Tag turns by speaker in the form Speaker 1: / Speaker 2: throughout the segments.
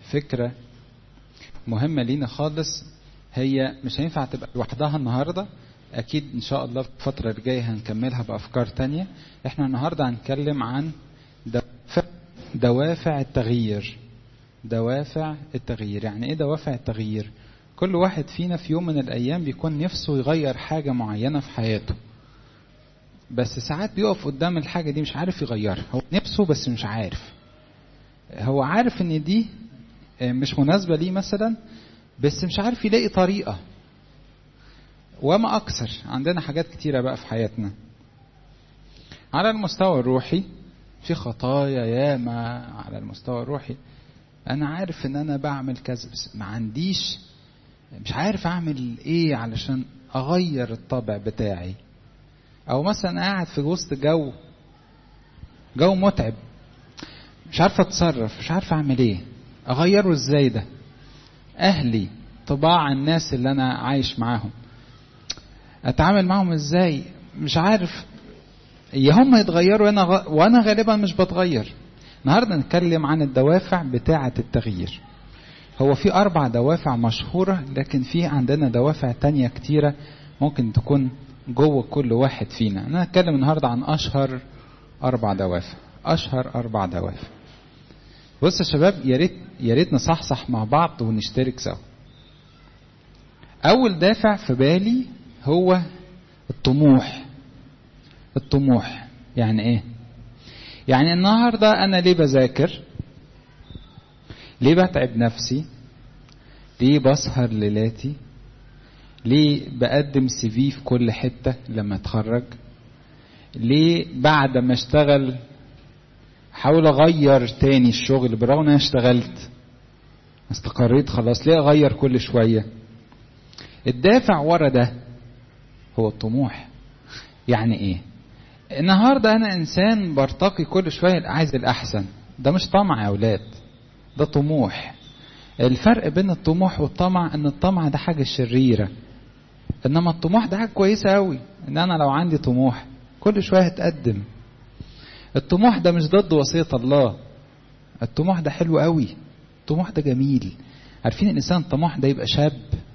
Speaker 1: فكرة مهمة لينا خالص هي مش هينفع تبقى لوحدها النهاردة أكيد إن شاء الله في الفترة الجاية هنكملها بأفكار تانية إحنا النهاردة هنتكلم عن دوافع, دوافع التغيير دوافع التغيير يعني إيه دوافع التغيير كل واحد فينا في يوم من الأيام بيكون نفسه يغير حاجة معينة في حياته بس ساعات بيقف قدام الحاجة دي مش عارف يغيرها هو نفسه بس مش عارف هو عارف ان دي مش مناسبة ليه مثلا بس مش عارف يلاقي طريقة وما أكثر عندنا حاجات كتيرة بقى في حياتنا على المستوى الروحي في خطايا ياما على المستوى الروحي أنا عارف إن أنا بعمل كذا بس ما عنديش مش عارف أعمل إيه علشان أغير الطبع بتاعي أو مثلا قاعد في وسط جو جو متعب مش عارف أتصرف مش عارف أعمل إيه أغيره إزاي ده أهلي طباع الناس اللي أنا عايش معاهم أتعامل معاهم إزاي مش عارف يا هم يتغيروا وأنا غ... وأنا غالبا مش بتغير النهارده نتكلم عن الدوافع بتاعة التغيير هو في أربع دوافع مشهورة لكن في عندنا دوافع تانية كتيرة ممكن تكون جوه كل واحد فينا أنا هتكلم النهاردة عن أشهر أربع دوافع أشهر أربع دوافع بص يا شباب يا ريت يا ريت نصحصح مع بعض ونشترك سوا أول دافع في بالي هو الطموح الطموح يعني إيه؟ يعني النهارده أنا ليه بذاكر؟ ليه بتعب نفسي؟ ليه بسهر ليلاتي؟ ليه بقدم سي في في كل حتة لما اتخرج؟ ليه بعد ما اشتغل حاول اغير تاني الشغل برغم ان انا اشتغلت استقريت خلاص ليه اغير كل شوية الدافع ورا ده هو الطموح يعني ايه النهاردة انا انسان برتقي كل شوية عايز الاحسن ده مش طمع يا اولاد ده طموح الفرق بين الطموح والطمع ان الطمع ده حاجة شريرة انما الطموح ده حاجة كويسة قوي ان انا لو عندي طموح كل شوية هتقدم الطموح ده مش ضد وصية الله الطموح ده حلو قوي الطموح ده جميل عارفين الإنسان الطموح ده يبقى شاب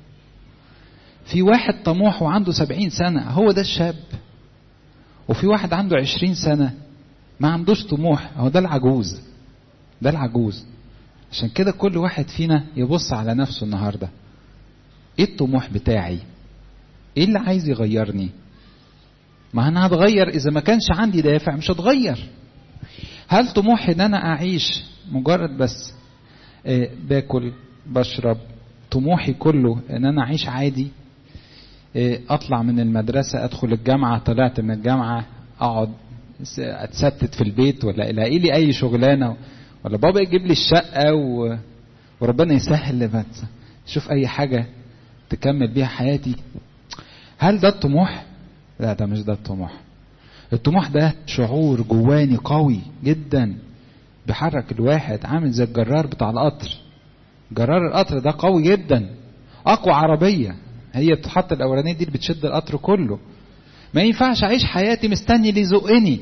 Speaker 1: في واحد طموح وعنده سبعين سنة هو ده الشاب وفي واحد عنده عشرين سنة ما عندوش طموح هو ده العجوز ده العجوز عشان كده كل واحد فينا يبص على نفسه النهاردة ايه الطموح بتاعي ايه اللي عايز يغيرني ما انا هتغير اذا ما كانش عندي دافع مش هتغير هل طموحي ان انا اعيش مجرد بس آه باكل بشرب طموحي كله ان انا اعيش عادي آه اطلع من المدرسة ادخل الجامعة طلعت من الجامعة اقعد اتستت في البيت ولا الاقي لي اي شغلانة ولا بابا يجيب لي الشقة و... وربنا يسهل بس شوف اي حاجة تكمل بيها حياتي هل ده الطموح؟ لا ده مش ده الطموح الطموح ده شعور جواني قوي جدا بيحرك الواحد عامل زي الجرار بتاع القطر جرار القطر ده قوي جدا اقوى عربيه هي بتحط الاولانيه دي اللي بتشد القطر كله ما ينفعش اعيش حياتي مستني اللي يزقني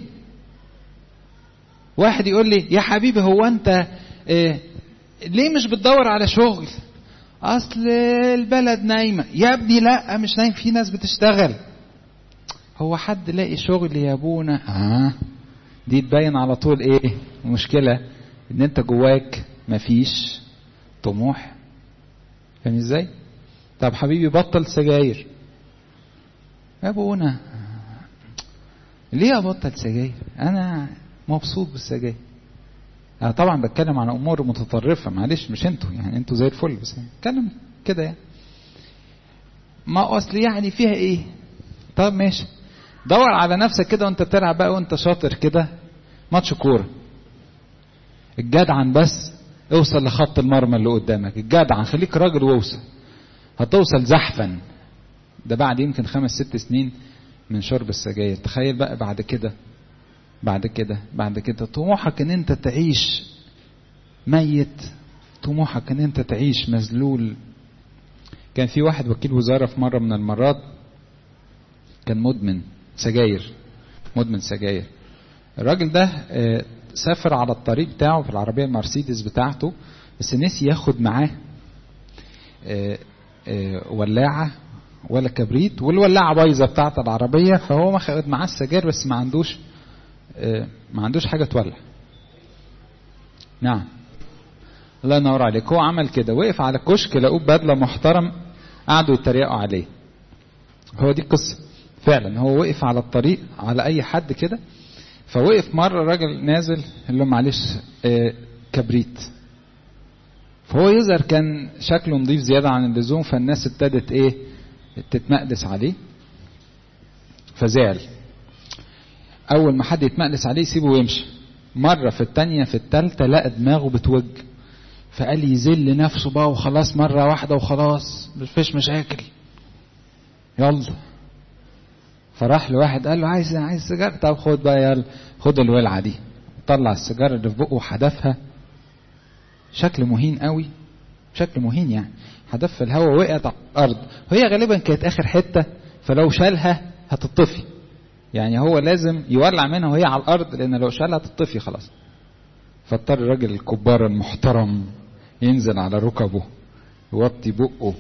Speaker 1: واحد يقول لي يا حبيبي هو انت إيه ليه مش بتدور على شغل اصل البلد نايمه يا ابني لا مش نايم في ناس بتشتغل هو حد لاقي شغل يا ابونا اه دي تبين على طول ايه المشكلة ان انت جواك مفيش طموح فاهم ازاي طب حبيبي بطل سجاير يا ابونا ليه ابطل سجاير انا مبسوط بالسجاير انا طبعا بتكلم عن امور متطرفه معلش مش انتوا يعني انتوا زي الفل بس بتكلم كده يعني ما اصل يعني فيها ايه طب ماشي دور على نفسك كده وانت بتلعب بقى وانت شاطر كده ماتش كوره الجدعن بس اوصل لخط المرمى اللي قدامك الجدعن خليك راجل واوصل هتوصل زحفا ده بعد يمكن خمس ست سنين من شرب السجاير تخيل بقى بعد كده بعد كده بعد كده طموحك ان انت تعيش ميت طموحك ان انت تعيش مذلول كان في واحد وكيل وزاره في مره من المرات كان مدمن سجاير مدمن سجاير الراجل ده سافر على الطريق بتاعه في العربيه المرسيدس بتاعته بس نسي ياخد معاه آه، آه، ولاعه ولا كبريت والولاعه بايظه بتاعت العربيه فهو ما خد معاه السجاير بس ما عندوش آه، ما عندوش حاجه تولع نعم الله ينور عليك هو عمل كده وقف على كشك لقوه بدله محترم قعدوا يتريقوا عليه هو دي القصه فعلا هو وقف على الطريق على اي حد كده فوقف مره راجل نازل قال له معلش آه، كبريت فهو يظهر كان شكله نظيف زياده عن اللزوم فالناس ابتدت ايه تتمقدس عليه فزعل اول ما حد يتمقدس عليه يسيبه ويمشي مره في التانية في التالتة لقى دماغه بتوج فقال يذل نفسه بقى وخلاص مرة واحدة وخلاص مفيش مشاكل يلا فراح لواحد قال له عايز عايز سيجاره طب خد بقى يلا خد الولعه دي طلع السيجاره اللي في بقه وحدفها شكل مهين قوي شكل مهين يعني حدف في الهواء وقعت على الارض وهي غالبا كانت اخر حته فلو شالها هتطفي يعني هو لازم يولع منها وهي على الارض لان لو شالها هتطفي خلاص فاضطر الراجل الكبار المحترم ينزل على ركبه يوطي بقه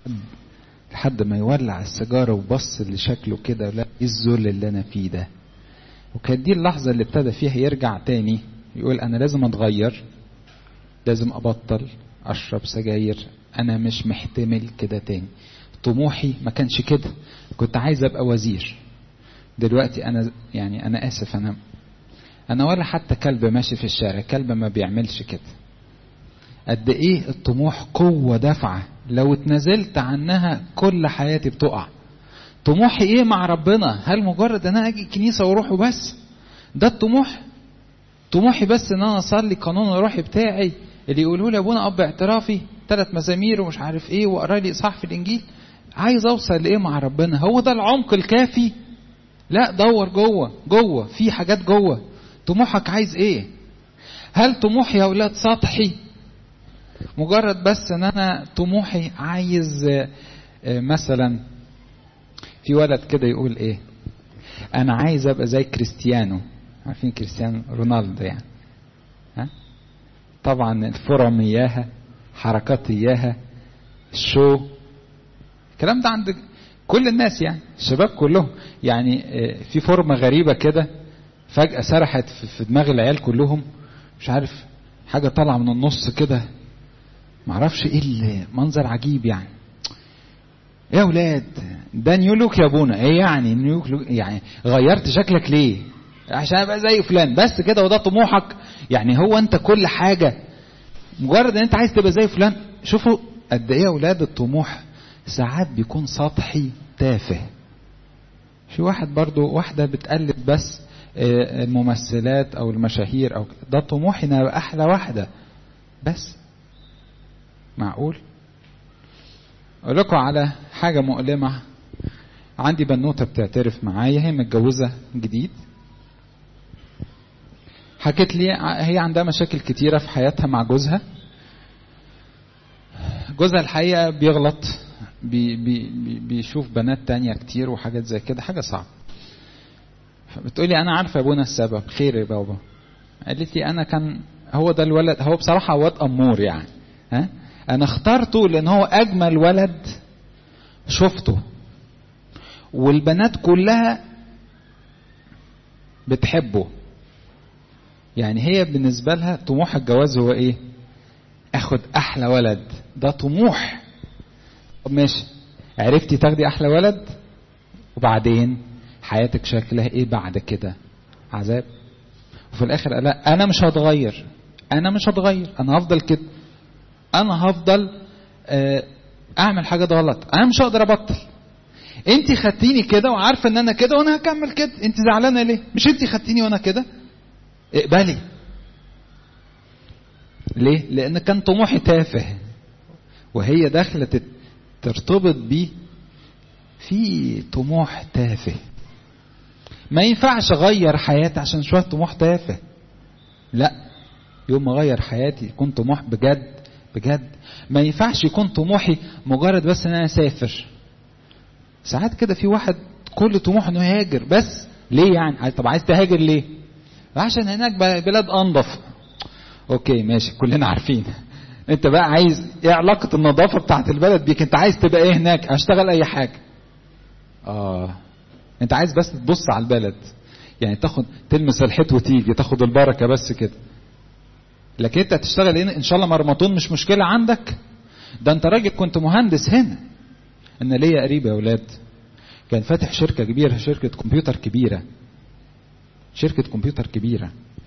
Speaker 1: لحد ما يولع السيجارة وبص لشكله كده لا ايه الذل اللي انا فيه ده وكانت دي اللحظة اللي ابتدى فيها يرجع تاني يقول انا لازم اتغير لازم ابطل اشرب سجاير انا مش محتمل كده تاني طموحي ما كانش كده كنت عايز ابقى وزير دلوقتي انا يعني انا اسف انا انا ولا حتى كلب ماشي في الشارع كلب ما بيعملش كده قد ايه الطموح قوة دافعة لو اتنازلت عنها كل حياتي بتقع طموحي ايه مع ربنا هل مجرد ان انا اجي الكنيسة واروح وبس ده الطموح طموحي بس ان انا اصلي قانون الروحي بتاعي اللي يقولوا لي ابونا اب اعترافي ثلاث مزامير ومش عارف ايه واقرا لي اصحاح في الانجيل عايز اوصل لايه مع ربنا هو ده العمق الكافي لا دور جوه جوه في حاجات جوه طموحك عايز ايه هل طموحي يا اولاد سطحي مجرد بس ان انا طموحي عايز مثلا في ولد كده يقول ايه انا عايز ابقى زي كريستيانو عارفين كريستيانو رونالدو يعني ها طبعا الفرم اياها حركات اياها الشو الكلام ده عند كل الناس يعني الشباب كلهم يعني في فورمة غريبة كده فجأة سرحت في دماغ العيال كلهم مش عارف حاجة طالعة من النص كده معرفش ايه المنظر عجيب يعني ايه يا ولاد ده نيو لوك يا ابونا ايه يعني نيو لوك يعني غيرت شكلك ليه عشان ابقى زي فلان بس كده وده طموحك يعني هو انت كل حاجه مجرد ان انت عايز تبقى زي فلان شوفوا قد ايه يا اولاد الطموح ساعات بيكون سطحي تافه في واحد برضو واحدة بتقلد بس الممثلات او المشاهير او ده طموحي ان ابقى احلى واحدة بس معقول اقول لكم على حاجة مؤلمة عندي بنوتة بتعترف معايا هي متجوزة جديد حكت لي هي عندها مشاكل كتيرة في حياتها مع جوزها جوزها الحقيقة بيغلط بي بي بيشوف بنات تانية كتير وحاجات زي كده حاجة صعبة فبتقولي أنا عارفة يا ابونا السبب خير يا بابا قالت لي أنا كان هو ده الولد هو بصراحة واد أمور يعني ها أنا اخترته لأن هو أجمل ولد شفته والبنات كلها بتحبه يعني هي بالنسبة لها طموح الجواز هو ايه اخد احلى ولد ده طموح طب ماشي عرفتي تاخدي احلى ولد وبعدين حياتك شكلها ايه بعد كده عذاب وفي الاخر لا انا مش هتغير انا مش هتغير انا هفضل كده انا هفضل اعمل حاجات غلط انا مش هقدر ابطل انت خدتيني كده وعارفه ان انا كده وانا هكمل كده انت زعلانه ليه مش انت خدتيني وانا كده اقبلي ليه لان كان طموحي تافه وهي داخله ترتبط بيه في طموح تافه ما ينفعش اغير حياتي عشان شويه طموح تافه لا يوم ما اغير حياتي يكون طموح بجد بجد ما ينفعش يكون طموحي مجرد بس ان انا اسافر ساعات كده في واحد كل طموحه انه يهاجر بس ليه يعني طب عايز تهاجر ليه عشان هناك بلاد انضف اوكي ماشي كلنا عارفين انت بقى عايز ايه علاقة النظافة بتاعت البلد بيك انت عايز تبقى ايه هناك اشتغل اي حاجة اه انت عايز بس تبص على البلد يعني تاخد تلمس الحيط وتيجي تاخد البركة بس كده لكن انت هتشتغل هنا ان شاء الله مرمطون مش مشكلة عندك ده انت راجل كنت مهندس هنا انا ليا قريب يا اولاد كان فاتح شركة كبيرة شركة كمبيوتر كبيرة شركة كمبيوتر كبيرة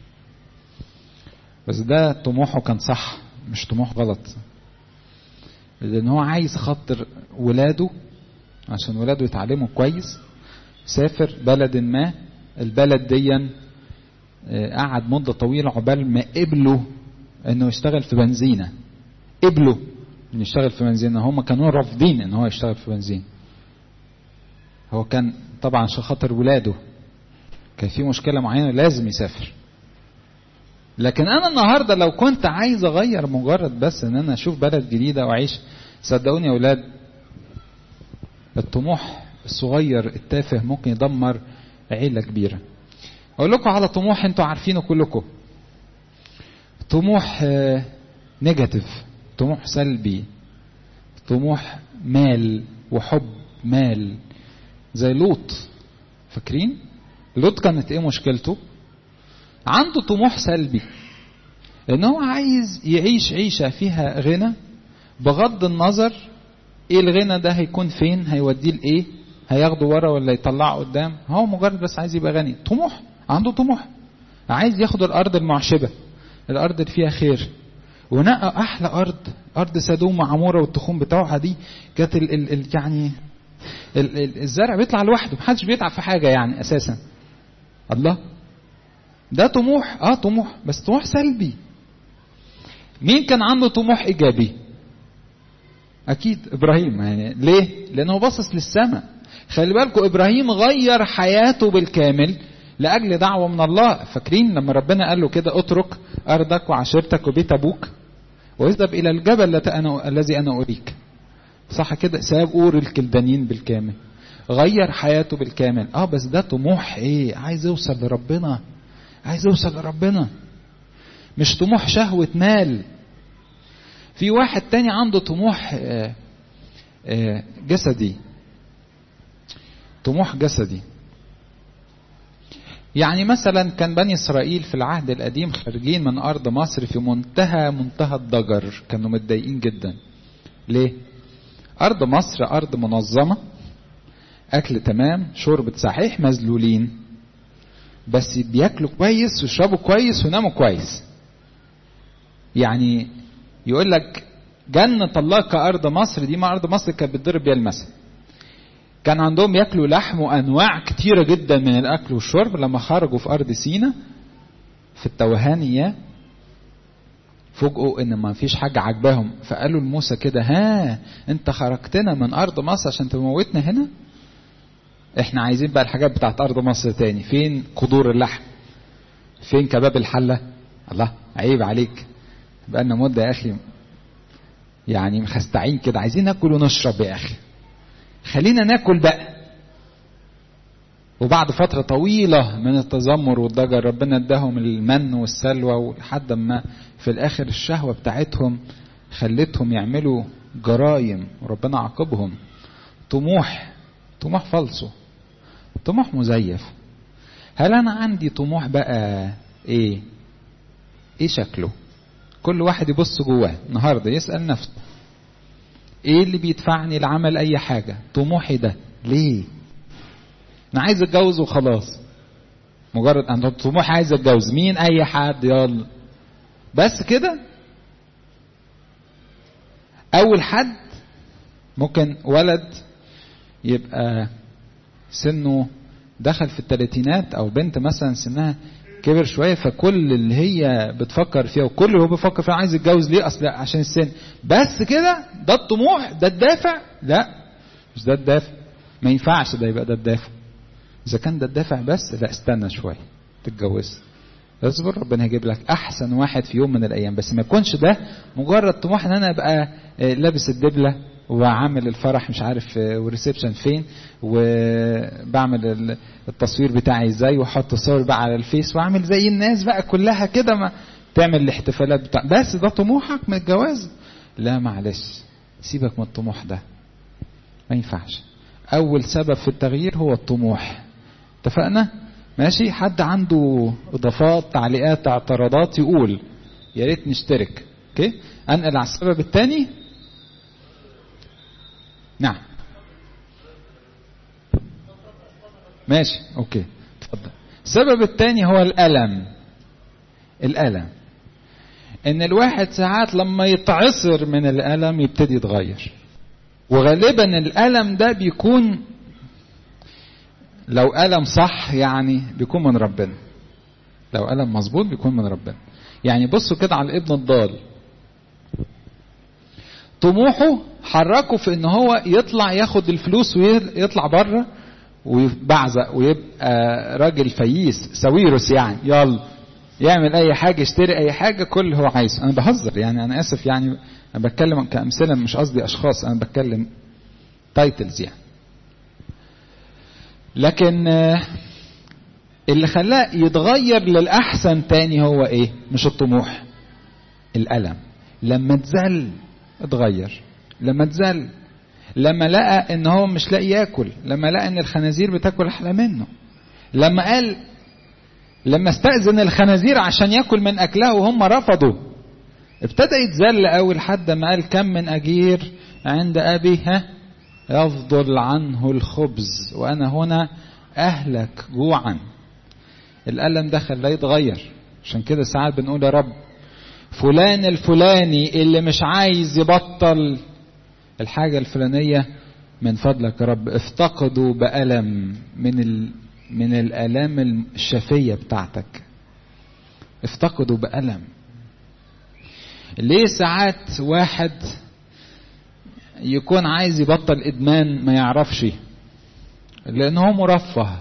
Speaker 1: بس ده طموحه كان صح مش طموح غلط لان هو عايز خاطر ولاده عشان ولاده يتعلموا كويس سافر بلد ما البلد ديا قعد مدة طويلة عقبال ما قبلوا انه يشتغل في بنزينة قبلوا انه يشتغل في بنزينة هم كانوا رافضين ان هو يشتغل في بنزين هو كان طبعا عشان خاطر ولاده كان في مشكلة معينة لازم يسافر لكن انا النهاردة لو كنت عايز اغير مجرد بس ان انا اشوف بلد جديدة واعيش صدقوني يا اولاد الطموح الصغير التافه ممكن يدمر عيلة كبيرة اقول لكم على طموح انتوا عارفينه كلكم طموح نيجاتيف طموح سلبي طموح مال وحب مال زي لوط فاكرين لوط كانت ايه مشكلته عنده طموح سلبي لان هو عايز يعيش عيشة فيها غنى بغض النظر ايه الغنى ده هيكون فين هيوديه لايه هياخده ورا ولا يطلعه قدام هو مجرد بس عايز يبقى غني طموح عنده طموح عايز ياخد الارض المعشبة الارض اللي فيها خير ونقى احلى ارض ارض سدوم وعموره والتخوم بتاعها دي كانت ال ال ال يعني ال ال الزرع بيطلع لوحده محدش بيتعب في حاجه يعني اساسا الله ده طموح اه طموح بس طموح سلبي مين كان عنده طموح ايجابي اكيد ابراهيم يعني ليه لانه باصص للسماء خلي بالكم ابراهيم غير حياته بالكامل لاجل دعوه من الله فاكرين لما ربنا قال له كده اترك ارضك وعشيرتك وبيت ابوك واذهب الى الجبل أنا الذي انا اريك صح كده ساب اور الكلدانيين بالكامل غير حياته بالكامل اه بس ده طموح ايه عايز يوصل لربنا عايز يوصل لربنا مش طموح شهوة مال في واحد تاني عنده طموح آآ آآ جسدي طموح جسدي يعني مثلا كان بني اسرائيل في العهد القديم خارجين من ارض مصر في منتهى منتهى الضجر كانوا متضايقين جدا ليه ارض مصر ارض منظمه اكل تمام شرب صحيح مذلولين بس بياكلوا كويس ويشربوا كويس ويناموا كويس يعني يقول لك جنة الله كأرض مصر دي ما أرض مصر كانت بتضرب بيها المثل كان عندهم ياكلوا لحم وانواع كتيره جدا من الاكل والشرب لما خرجوا في ارض سينا في التوهانيه فوجئوا ان ما فيش حاجه عجباهم فقالوا لموسى كده ها انت خرجتنا من ارض مصر عشان تموتنا هنا احنا عايزين بقى الحاجات بتاعت ارض مصر تاني فين قدور اللحم فين كباب الحله الله عيب عليك بقالنا مده يا اخي يعني مخستعين كده عايزين ناكل ونشرب يا اخي خلينا ناكل بقى وبعد فترة طويلة من التذمر والضجر ربنا اداهم المن والسلوى ولحد ما في الآخر الشهوة بتاعتهم خلتهم يعملوا جرايم وربنا عاقبهم طموح طموح فالصو طموح مزيف هل أنا عندي طموح بقى إيه؟ إيه شكله؟ كل واحد يبص جواه النهارده يسأل نفسه ايه اللي بيدفعني لعمل اي حاجة طموحي ده ليه انا عايز اتجوز وخلاص مجرد انا طموحي عايز اتجوز مين اي حد يلا بس كده اول حد ممكن ولد يبقى سنه دخل في الثلاثينات او بنت مثلا سنها كبر شويه فكل اللي هي بتفكر فيها وكل اللي هو بيفكر فيها عايز يتجوز ليه اصل عشان السن بس كده ده الطموح ده الدافع لا مش ده الدافع ما ينفعش ده يبقى ده الدافع اذا كان ده الدافع بس لا استنى شويه تتجوز اصبر ربنا هيجيب لك احسن واحد في يوم من الايام بس ما يكونش ده مجرد طموح ان انا ابقى لابس الدبله وعامل الفرح مش عارف والريسبشن فين وبعمل التصوير بتاعي ازاي واحط صور بقى على الفيس واعمل زي الناس بقى كلها كده ما تعمل الاحتفالات بتاع بس ده طموحك من الجواز لا معلش سيبك من الطموح ده ما ينفعش اول سبب في التغيير هو الطموح اتفقنا ماشي حد عنده اضافات تعليقات اعتراضات يقول يا ريت نشترك اوكي انقل على السبب الثاني نعم ماشي اوكي اتفضل السبب الثاني هو الالم الالم ان الواحد ساعات لما يتعصر من الالم يبتدي يتغير وغالبا الالم ده بيكون لو ألم صح يعني بيكون من ربنا لو ألم مظبوط بيكون من ربنا يعني بصوا كده على الابن الضال طموحه حركه في ان هو يطلع ياخد الفلوس ويطلع بره ويبعزق ويبقى راجل فييس ساويرس يعني يلا يعمل اي حاجه يشتري اي حاجه كل اللي هو عايزه انا بهزر يعني انا اسف يعني انا بتكلم كامثله مش قصدي اشخاص انا بتكلم تايتلز يعني لكن اللي خلاه يتغير للأحسن تاني هو إيه؟ مش الطموح الألم لما اتذل اتغير لما اتذل لما لقى ان هو مش لاقي ياكل لما لقى ان الخنازير بتاكل احلى منه لما قال لما استأذن الخنازير عشان ياكل من اكلها وهم رفضوا ابتدى يتذل قوي لحد ما قال كم من اجير عند ابي ها يفضل عنه الخبز وانا هنا اهلك جوعا الالم ده خلاه يتغير عشان كده ساعات بنقول يا رب فلان الفلاني اللي مش عايز يبطل الحاجة الفلانية من فضلك يا رب افتقدوا بألم من ال... من الآلام الشفية بتاعتك افتقدوا بألم ليه ساعات واحد يكون عايز يبطل ادمان ما يعرفش لان هو مرفه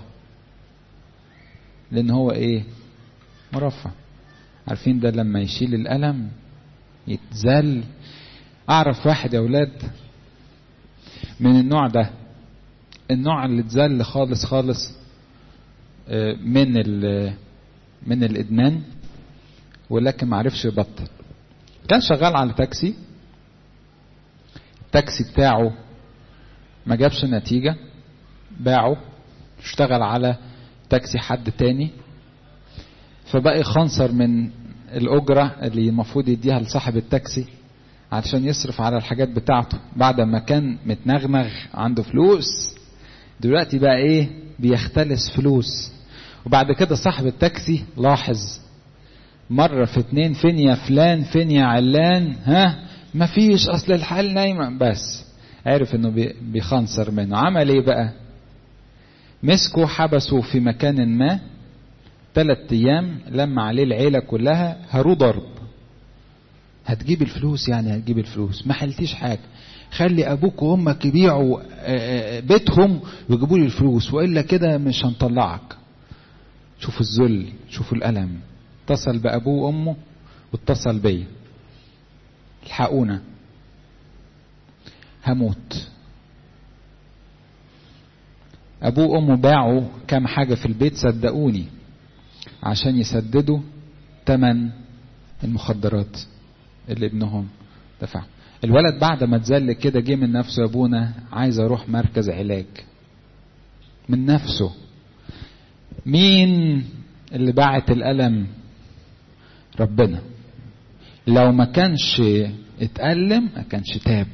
Speaker 1: لان هو ايه مرفه عارفين ده لما يشيل الالم يتزل اعرف واحد يا اولاد من النوع ده النوع اللي اتزل خالص خالص من من الادمان ولكن ما عرفش يبطل كان شغال على تاكسي التاكسي بتاعه ما جابش نتيجة باعه اشتغل على تاكسي حد تاني فبقى يخنصر من الأجرة اللي المفروض يديها لصاحب التاكسي علشان يصرف على الحاجات بتاعته بعد ما كان متنغنغ عنده فلوس دلوقتي بقى ايه بيختلس فلوس وبعد كده صاحب التاكسي لاحظ مرة في اتنين فين يا فلان فين يا علان ها مفيش اصل الحال نايمة بس عرف انه بيخنصر منه عمل ايه بقى مسكوا حبسوا في مكان ما ثلاث ايام لما عليه العيلة كلها هرو ضرب هتجيب الفلوس يعني هتجيب الفلوس ما حلتيش حاجة خلي ابوك وامك يبيعوا بيتهم ويجيبوا لي الفلوس والا كده مش هنطلعك شوفوا الذل شوفوا الالم اتصل بابوه وامه واتصل بيا الحقونا هموت ابوه وامه باعوا كام حاجة في البيت صدقوني عشان يسددوا تمن المخدرات اللي ابنهم دفع الولد بعد ما اتذل كده جه من نفسه يا ابونا عايز اروح مركز علاج من نفسه مين اللي باعت الالم ربنا لو ما كانش اتألم ما كانش تاب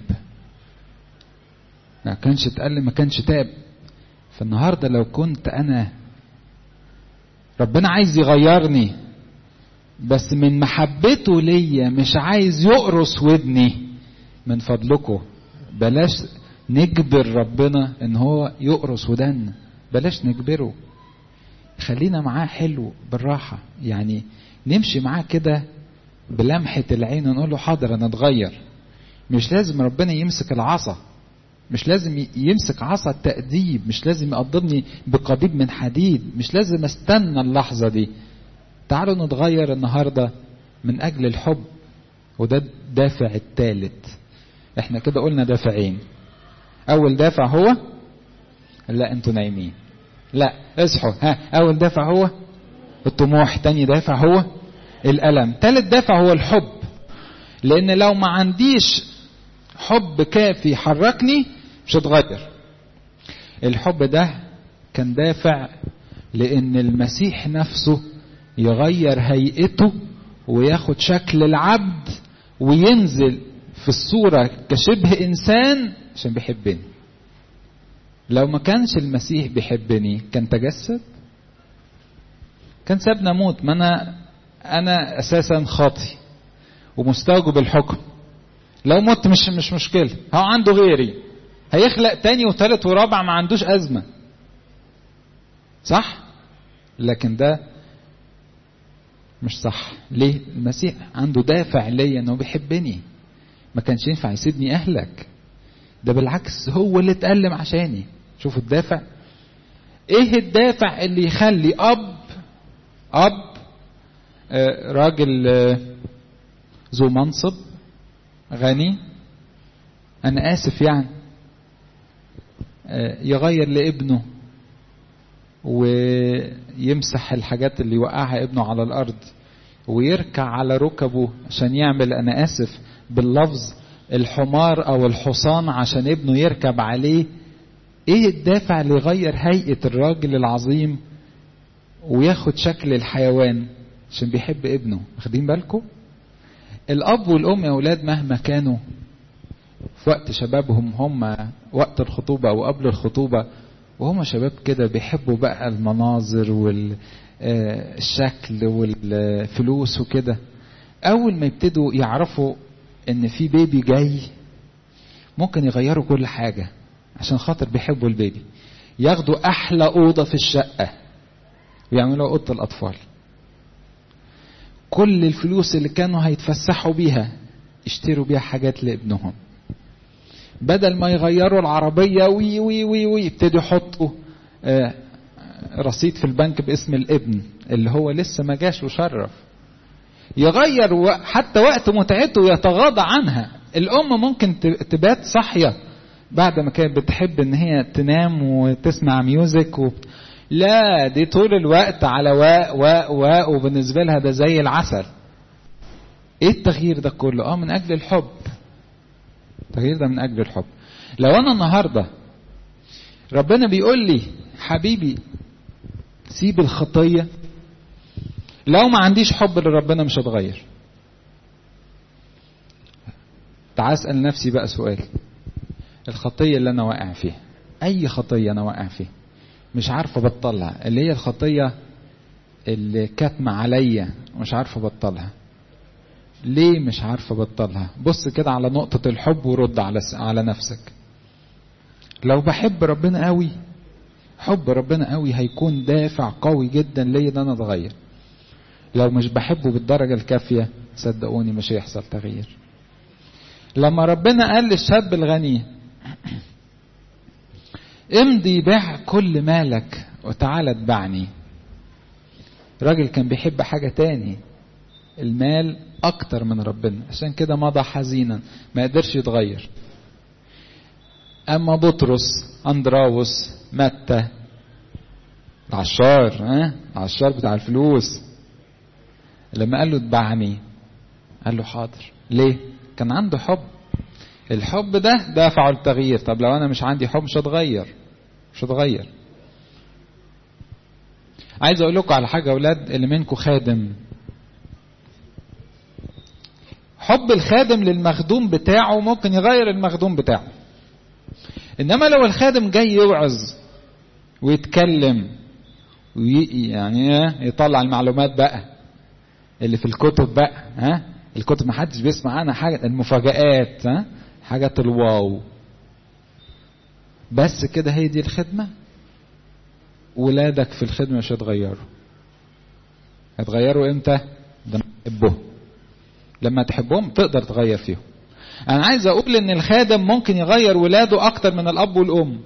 Speaker 1: ما كانش اتألم ما كانش تاب فالنهارده لو كنت انا ربنا عايز يغيرني بس من محبته ليا مش عايز يقرص ودني من فضلكم بلاش نجبر ربنا ان هو يقرص ودنا بلاش نجبره خلينا معاه حلو بالراحة يعني نمشي معاه كده بلمحة العين ونقول له حاضر انا اتغير مش لازم ربنا يمسك العصا مش لازم يمسك عصا التأديب مش لازم يقضبني بقضيب من حديد مش لازم استنى اللحظة دي تعالوا نتغير النهاردة من أجل الحب وده الدافع الثالث احنا كده قلنا دافعين اول دافع هو لا انتوا نايمين لا اصحوا ها اول دافع هو الطموح تاني دافع هو الالم تالت دافع هو الحب لان لو ما عنديش حب كافي يحركني مش هتغير الحب ده كان دافع لان المسيح نفسه يغير هيئته وياخد شكل العبد وينزل في الصورة كشبه إنسان عشان بيحبني لو ما كانش المسيح بيحبني كان تجسد كان سابنا موت ما أنا أنا أساسا خاطي ومستوجب الحكم لو مت مش مش مشكلة هو عنده غيري هيخلق تاني وتالت ورابع ما عندوش أزمة صح لكن ده مش صح ليه المسيح عنده دافع ليا انه بيحبني ما كانش ينفع يسيبني اهلك ده بالعكس هو اللي اتألم عشاني شوفوا الدافع ايه الدافع اللي يخلي اب اب آه راجل آه ذو منصب غني انا اسف يعني آه يغير لابنه ويمسح الحاجات اللي وقعها ابنه على الارض ويركع على ركبه عشان يعمل انا اسف باللفظ الحمار او الحصان عشان ابنه يركب عليه ايه الدافع اللي يغير هيئة الراجل العظيم وياخد شكل الحيوان عشان بيحب ابنه واخدين بالكم الاب والام يا اولاد مهما كانوا في وقت شبابهم هم وقت الخطوبة او قبل الخطوبة وهم شباب كده بيحبوا بقى المناظر والشكل والفلوس وكده اول ما يبتدوا يعرفوا ان في بيبي جاي ممكن يغيروا كل حاجة عشان خاطر بيحبوا البيبي ياخدوا احلى اوضة في الشقة ويعملوا اوضة الاطفال كل الفلوس اللي كانوا هيتفسحوا بيها يشتروا بيها حاجات لابنهم بدل ما يغيروا العربية وي وي وي وي يبتدوا يحطوا آه رصيد في البنك باسم الابن اللي هو لسه ما جاش وشرف يغير حتى وقت متعته يتغاضى عنها الام ممكن تبات صاحيه بعد ما كانت بتحب ان هي تنام وتسمع ميوزك و... لا دي طول الوقت على واء واء واء وبالنسبه لها ده زي العسل ايه التغيير ده كله اه من اجل الحب التغيير ده من اجل الحب لو انا النهارده ربنا بيقول لي حبيبي سيب الخطيه لو ما عنديش حب لربنا مش هتغير تعال اسال نفسي بقى سؤال الخطيه اللي انا واقع فيها اي خطيه انا واقع فيها مش عارف ابطلها اللي هي الخطيه اللي كاتمه عليا ومش عارف ابطلها ليه مش عارف ابطلها بص كده على نقطه الحب ورد على على نفسك لو بحب ربنا قوي حب ربنا قوي هيكون دافع قوي جدا ليا ان انا اتغير لو مش بحبه بالدرجة الكافية صدقوني مش هيحصل تغيير لما ربنا قال للشاب الغني امضي بيع كل مالك وتعالى اتبعني راجل كان بيحب حاجة تاني المال أكتر من ربنا عشان كده مضى حزينا ما قدرش يتغير أما بطرس أندراوس متى العشار ها العشار بتاع الفلوس لما قال له اتبعني قال له حاضر ليه كان عنده حب الحب ده دافعه التغيير طب لو انا مش عندي حب مش هتغير مش هتغير عايز اقول لكم على حاجه يا اولاد اللي منكم خادم حب الخادم للمخدوم بتاعه ممكن يغير المخدوم بتاعه انما لو الخادم جاي يوعظ ويتكلم وي يعني يطلع المعلومات بقى اللي في الكتب بقى ها الكتب ما حدش بيسمع عنها حاجه المفاجآت ها حاجات الواو بس كده هي دي الخدمه ولادك في الخدمه مش هيتغيروا هيتغيروا امتى لما تحبهم لما تحبهم تقدر تغير فيهم انا عايز اقول ان الخادم ممكن يغير ولاده اكتر من الاب والام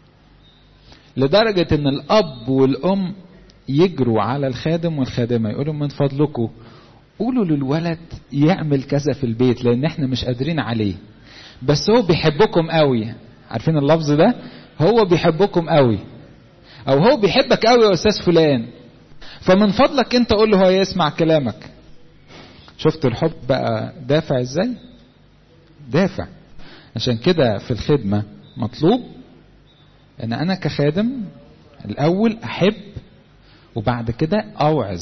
Speaker 1: لدرجه ان الاب والام يجروا على الخادم والخادمه يقولوا من فضلكم قولوا للولد يعمل كذا في البيت لان احنا مش قادرين عليه بس هو بيحبكم قوي عارفين اللفظ ده هو بيحبكم قوي او هو بيحبك قوي يا استاذ فلان فمن فضلك انت قول له هو يسمع كلامك شفت الحب بقى دافع ازاي دافع عشان كده في الخدمة مطلوب ان انا كخادم الاول احب وبعد كده اوعظ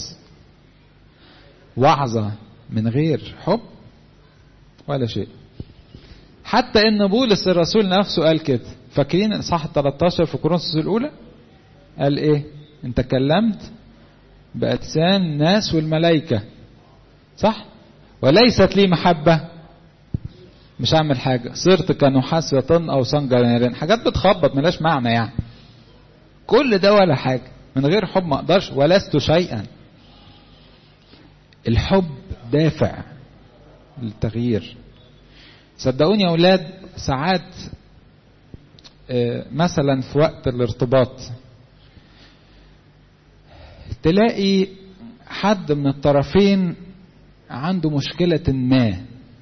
Speaker 1: وعظة من غير حب ولا شيء حتى ان بولس الرسول نفسه قال كده فاكرين صح 13 في كورنثوس الاولى قال ايه انت تكلمت باجسام الناس والملائكه صح وليست لي محبه مش هعمل حاجه صرت كنحاس يطن او صنجر نارين حاجات بتخبط ملاش معنى يعني كل ده ولا حاجه من غير حب ما اقدرش ولست شيئا الحب دافع للتغيير صدقوني يا اولاد ساعات مثلا في وقت الارتباط تلاقي حد من الطرفين عنده مشكلة ما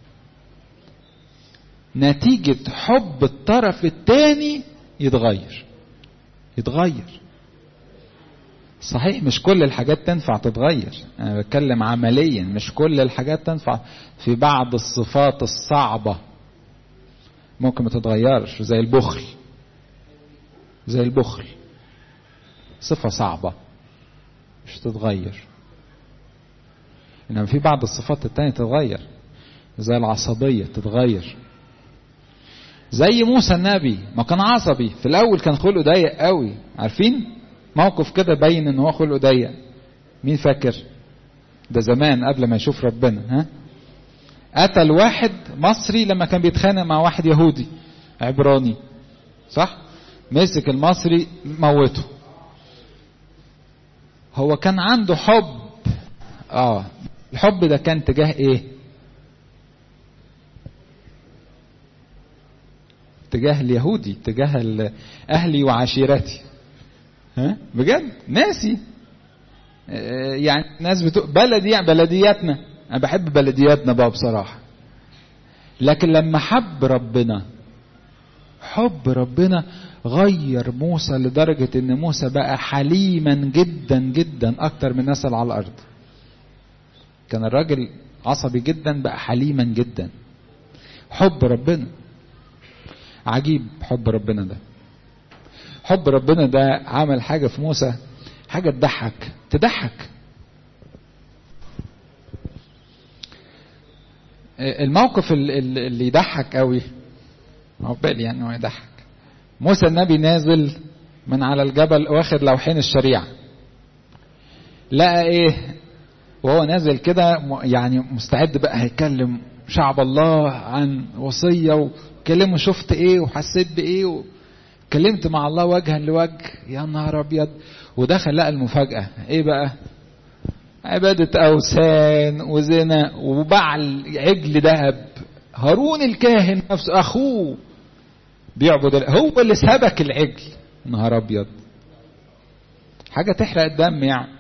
Speaker 1: نتيجة حب الطرف الثاني يتغير يتغير صحيح مش كل الحاجات تنفع تتغير انا بتكلم عمليا مش كل الحاجات تنفع في بعض الصفات الصعبة ممكن ما تتغيرش زي البخل زي البخل صفة صعبة مش تتغير انما في بعض الصفات التانية تتغير زي العصبية تتغير زي موسى النبي ما كان عصبي في الاول كان خلقه ضيق قوي عارفين موقف كده بين ان هو خلقه ضيق مين فاكر ده زمان قبل ما يشوف ربنا ها قتل واحد مصري لما كان بيتخانق مع واحد يهودي عبراني صح مسك المصري موته هو كان عنده حب اه الحب ده كان تجاه ايه تجاه اليهودي تجاه اهلي وعشيرتي ها بجد ناسي يعني ناس بتو... بلدي يعني بلدياتنا انا بحب بلدياتنا بقى بصراحه لكن لما حب ربنا حب ربنا غير موسى لدرجة ان موسى بقى حليما جدا جدا اكتر من الناس اللي على الارض كان الراجل عصبي جدا بقى حليما جدا حب ربنا عجيب حب ربنا ده حب ربنا ده عمل حاجة في موسى حاجة تضحك تضحك الموقف اللي يضحك قوي عقبالي يعني هو يضحك موسى النبي نازل من على الجبل واخد لوحين الشريعة لقى ايه وهو نازل كده يعني مستعد بقى هيكلم شعب الله عن وصية وكلمه شفت ايه وحسيت بايه وكلمت مع الله وجها لوجه يا نهار ابيض ودخل لقى المفاجأة ايه بقى عبادة أوثان وزنا وبعل عجل ذهب هارون الكاهن نفسه أخوه بيعبد هو اللي سبك العجل نهار أبيض حاجة تحرق الدم يعني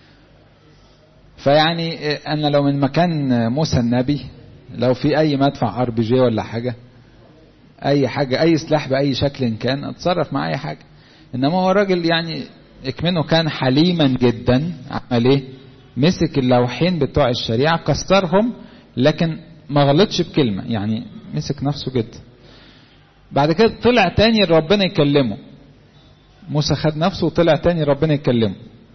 Speaker 1: فيعني أنا لو من مكان موسى النبي لو في أي مدفع ار بي جي ولا حاجة أي حاجة أي سلاح بأي شكل كان أتصرف مع أي حاجة إنما هو راجل يعني اكمنه كان حليما جدا عمل ايه مسك اللوحين بتوع الشريعة كسرهم لكن ما غلطش بكلمة يعني مسك نفسه جدا بعد كده طلع تاني ربنا يكلمه موسى خد نفسه وطلع تاني ربنا يكلمه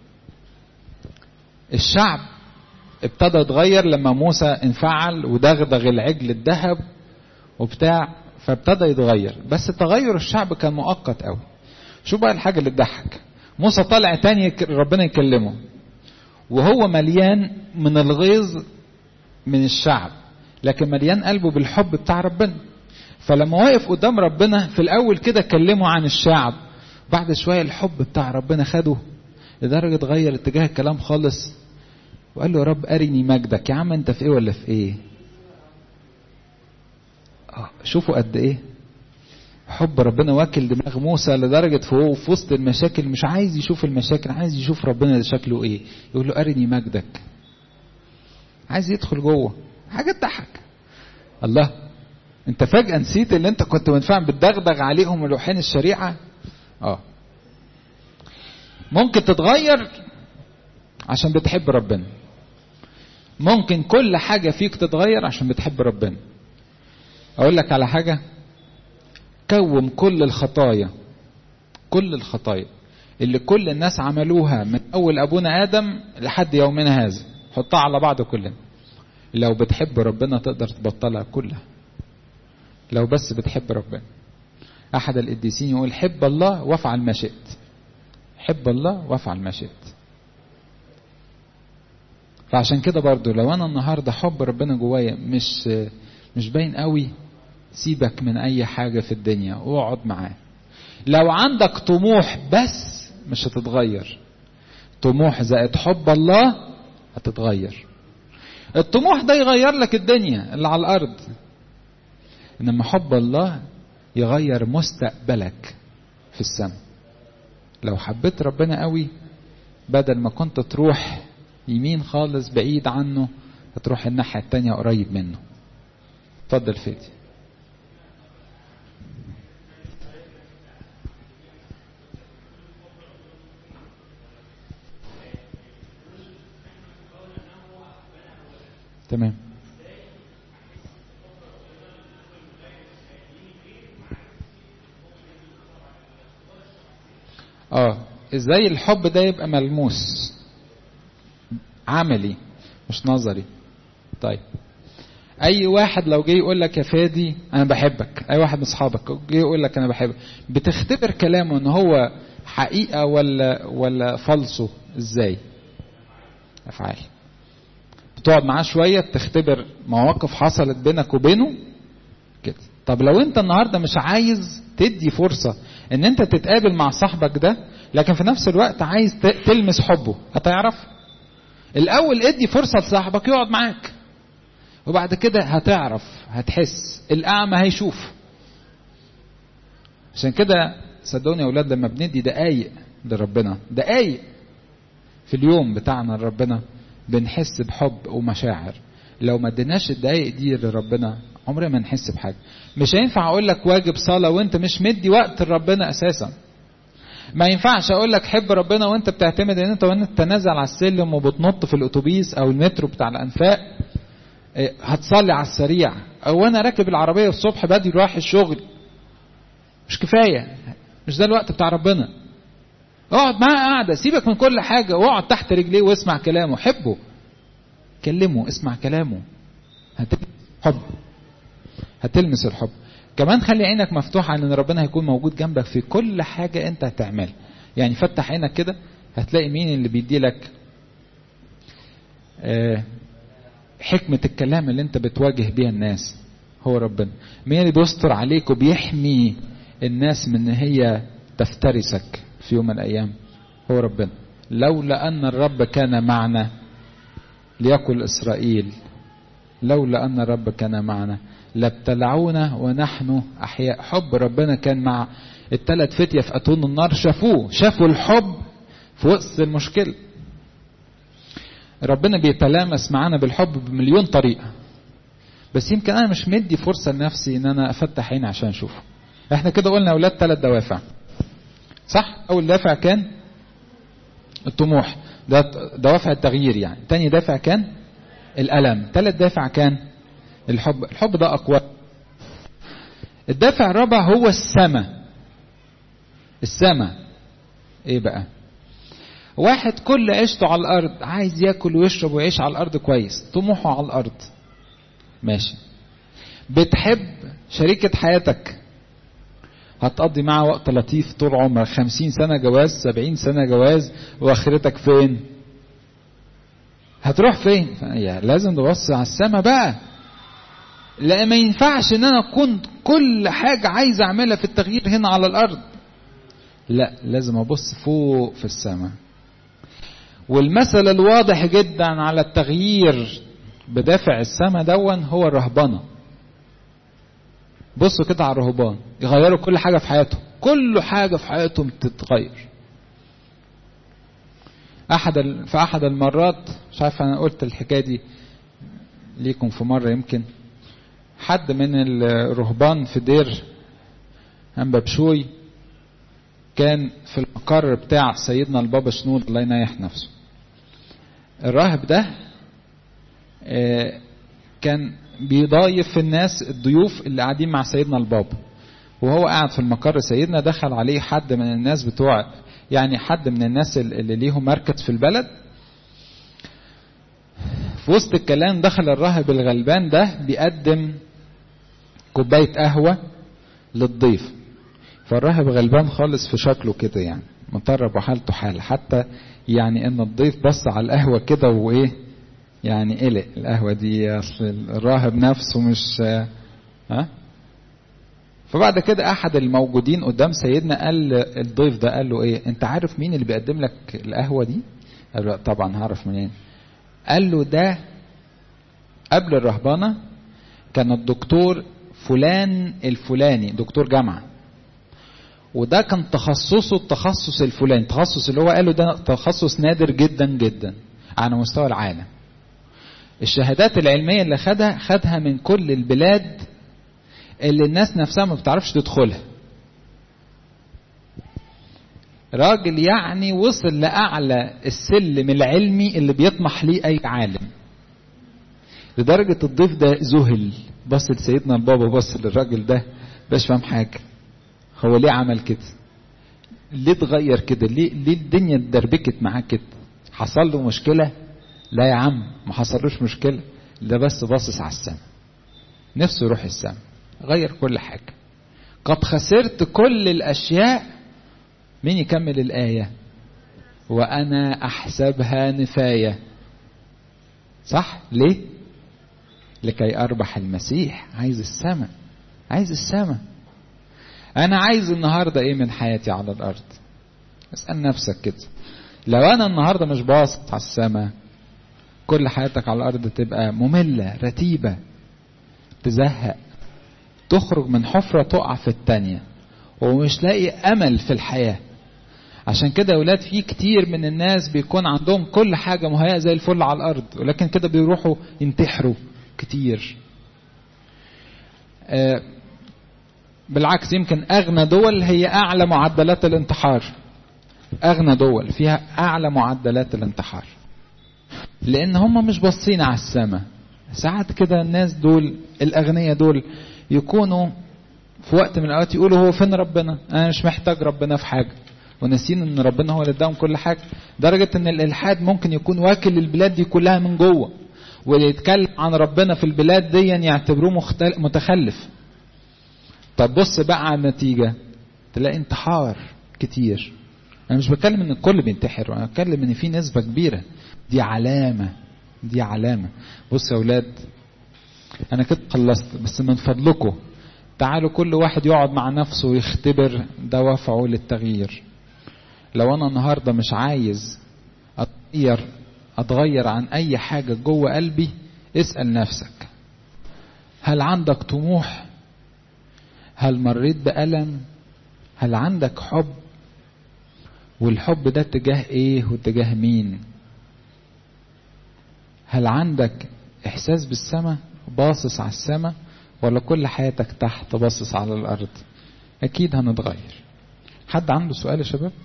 Speaker 1: الشعب ابتدى يتغير لما موسى انفعل ودغدغ العجل الذهب وبتاع فابتدى يتغير بس تغير الشعب كان مؤقت قوي شو بقى الحاجة اللي تضحك موسى طلع تاني ربنا يكلمه وهو مليان من الغيظ من الشعب لكن مليان قلبه بالحب بتاع ربنا فلما واقف قدام ربنا في الاول كده كلمه عن الشعب بعد شويه الحب بتاع ربنا خده لدرجه غير اتجاه الكلام خالص وقال له يا رب ارني مجدك يا عم انت في ايه ولا في ايه آه شوفوا قد ايه حب ربنا واكل دماغ موسى لدرجة فهو في وسط المشاكل مش عايز يشوف المشاكل عايز يشوف ربنا ده شكله ايه يقول له ارني مجدك عايز يدخل جوه حاجة تضحك الله انت فجأة نسيت اللي انت كنت من فعلا بتدغدغ عليهم لوحين الشريعة اه ممكن تتغير عشان بتحب ربنا ممكن كل حاجة فيك تتغير عشان بتحب ربنا اقول لك على حاجة كوم كل الخطايا كل الخطايا اللي كل الناس عملوها من اول ابونا ادم لحد يومنا هذا حطها على بعض كلنا لو بتحب ربنا تقدر تبطلها كلها لو بس بتحب ربنا احد القديسين يقول حب الله وافعل ما شئت حب الله وافعل ما شئت فعشان كده برضو لو انا النهارده حب ربنا جوايا مش مش باين قوي سيبك من اي حاجه في الدنيا واقعد معاه لو عندك طموح بس مش هتتغير طموح زائد حب الله هتتغير الطموح ده يغير لك الدنيا اللي على الارض انما حب الله يغير مستقبلك في السماء لو حبيت ربنا قوي بدل ما كنت تروح يمين خالص بعيد عنه هتروح الناحية التانية قريب منه اتفضل فادي تمام اه ازاي الحب ده يبقى ملموس عملي مش نظري طيب اي واحد لو جه يقول لك يا فادي انا بحبك اي واحد من اصحابك جه يقول لك انا بحبك بتختبر كلامه ان هو حقيقه ولا ولا فالصو ازاي افعال بتقعد معاه شويه بتختبر مواقف حصلت بينك وبينه كده طب لو انت النهارده مش عايز تدي فرصه ان انت تتقابل مع صاحبك ده لكن في نفس الوقت عايز تلمس حبه هتعرف الاول ادي فرصه لصاحبك يقعد معاك وبعد كده هتعرف هتحس الاعمى هيشوف عشان كده صدقوني يا اولاد لما بندي دقايق لربنا دقايق في اليوم بتاعنا لربنا بنحس بحب ومشاعر لو ما اديناش الدقايق دي لربنا عمرنا ما نحس بحاجه مش هينفع اقول لك واجب صلاه وانت مش مدي وقت لربنا اساسا ما ينفعش اقول لك حب ربنا وانت بتعتمد ان انت وانت تنازل على السلم وبتنط في الاتوبيس او المترو بتاع الانفاق هتصلي على السريع او انا راكب العربيه الصبح بدري رايح الشغل مش كفايه مش ده الوقت بتاع ربنا اقعد معاه قاعده سيبك من كل حاجه واقعد تحت رجليه واسمع كلامه حبه كلمه اسمع كلامه هتلمس حب هتلمس الحب كمان خلي عينك مفتوحه على ان ربنا هيكون موجود جنبك في كل حاجه انت هتعملها يعني فتح عينك كده هتلاقي مين اللي بيدي لك آه حكمة الكلام اللي انت بتواجه بيها الناس هو ربنا مين اللي بيستر عليك وبيحمي الناس من ان هي تفترسك في يوم من الايام هو ربنا لولا ان الرب كان معنا ليقل اسرائيل لولا ان الرب كان معنا لابتلعونا ونحن احياء حب ربنا كان مع الثلاث فتية في اتون النار شافوه شافوا الحب في وسط المشكله ربنا بيتلامس معانا بالحب بمليون طريقة بس يمكن أنا مش مدي فرصة لنفسي إن أنا أفتح عيني عشان أشوفه إحنا كده قلنا أولاد ثلاث دوافع صح أول دافع كان الطموح ده دوافع التغيير يعني تاني دافع كان الألم ثالث دافع كان الحب الحب ده أقوى الدافع الرابع هو السماء السماء ايه بقى واحد كل عيشته على الارض عايز ياكل ويشرب ويعيش على الارض كويس طموحه على الارض ماشي بتحب شريكة حياتك هتقضي معاها وقت لطيف طول عمرك خمسين سنة جواز سبعين سنة جواز واخرتك فين هتروح فين يا لازم تبص على السما بقى لا ما ينفعش ان انا اكون كل حاجة عايز اعملها في التغيير هنا على الارض لا لازم ابص فوق في السماء والمثل الواضح جدا على التغيير بدافع السماء دون هو الرهبنة بصوا كده على الرهبان يغيروا كل حاجة في حياتهم كل حاجة في حياتهم تتغير أحد ال... في أحد المرات مش عارف أنا قلت الحكاية دي ليكم في مرة يمكن حد من الرهبان في دير أنبابشوي كان في المقر بتاع سيدنا البابا شنود الله ينيح نفسه الراهب ده كان بيضايف الناس الضيوف اللي قاعدين مع سيدنا البابا وهو قاعد في المقر سيدنا دخل عليه حد من الناس بتوع يعني حد من الناس اللي ليهم مركز في البلد في وسط الكلام دخل الراهب الغلبان ده بيقدم كوباية قهوة للضيف فالراهب غلبان خالص في شكله كده يعني مطرب وحالته حال حتى يعني ان الضيف بص على القهوة كده وايه يعني قلق القهوة دي اصل الراهب نفسه مش ها فبعد كده احد الموجودين قدام سيدنا قال الضيف ده قال له ايه انت عارف مين اللي بيقدم لك القهوة دي قال له طبعا هعرف منين قال له ده قبل الرهبانة كان الدكتور فلان الفلاني دكتور جامعة وده كان تخصصه التخصص الفلاني التخصص اللي هو قاله ده تخصص نادر جدا جدا على مستوى العالم الشهادات العلمية اللي خدها خدها من كل البلاد اللي الناس نفسها ما بتعرفش تدخلها راجل يعني وصل لأعلى السلم العلمي اللي بيطمح ليه أي عالم لدرجة الضيف ده ذهل بص لسيدنا البابا بص للراجل ده باش فاهم حاجة هو ليه عمل كده ليه اتغير كده ليه, ليه الدنيا اتدربكت معاه كده حصل له مشكلة لا يا عم ما حصلوش مشكلة ده بس باصص على السماء نفسه يروح السماء غير كل حاجة قد خسرت كل الأشياء مين يكمل الآية وأنا أحسبها نفاية صح ليه لكي أربح المسيح عايز السماء عايز السماء أنا عايز النهاردة إيه من حياتي على الأرض اسأل نفسك كده لو أنا النهاردة مش باصص على السماء كل حياتك على الأرض تبقى مملة رتيبة تزهق تخرج من حفرة تقع في التانية ومش لاقي أمل في الحياة عشان كده يا ولاد في كتير من الناس بيكون عندهم كل حاجة مهيئة زي الفل على الأرض ولكن كده بيروحوا ينتحروا كتير آه بالعكس يمكن أغنى دول هي أعلى معدلات الانتحار أغنى دول فيها أعلى معدلات الانتحار لأن هم مش باصين على السماء ساعات كده الناس دول الأغنياء دول يكونوا في وقت من الأوقات يقولوا هو فين ربنا أنا مش محتاج ربنا في حاجة وناسين ان ربنا هو اللي اداهم كل حاجه درجه ان الالحاد ممكن يكون واكل البلاد دي كلها من جوه واللي يتكلم عن ربنا في البلاد دي يعتبروه متخلف طب بص بقى على النتيجه تلاقي انتحار كتير انا مش بتكلم ان الكل بينتحر انا بتكلم ان في نسبه كبيره دي علامه دي علامه بص يا اولاد انا كده خلصت بس من فضلكم تعالوا كل واحد يقعد مع نفسه ويختبر دوافعه للتغيير لو انا النهارده مش عايز اتغير اتغير عن اي حاجه جوه قلبي اسال نفسك هل عندك طموح هل مريت بالم هل عندك حب والحب ده اتجاه ايه واتجاه مين هل عندك احساس بالسماء باصص على السماء ولا كل حياتك تحت باصص على الارض اكيد هنتغير حد عنده سؤال يا شباب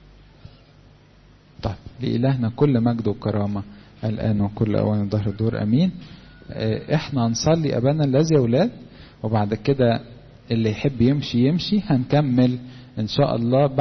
Speaker 1: طيب لإلهنا كل مجد وكرامة الآن وكل أوان ظهر الدور أمين احنا هنصلي أبانا الذي يا أولاد وبعد كده اللي يحب يمشي يمشي هنكمل إن شاء الله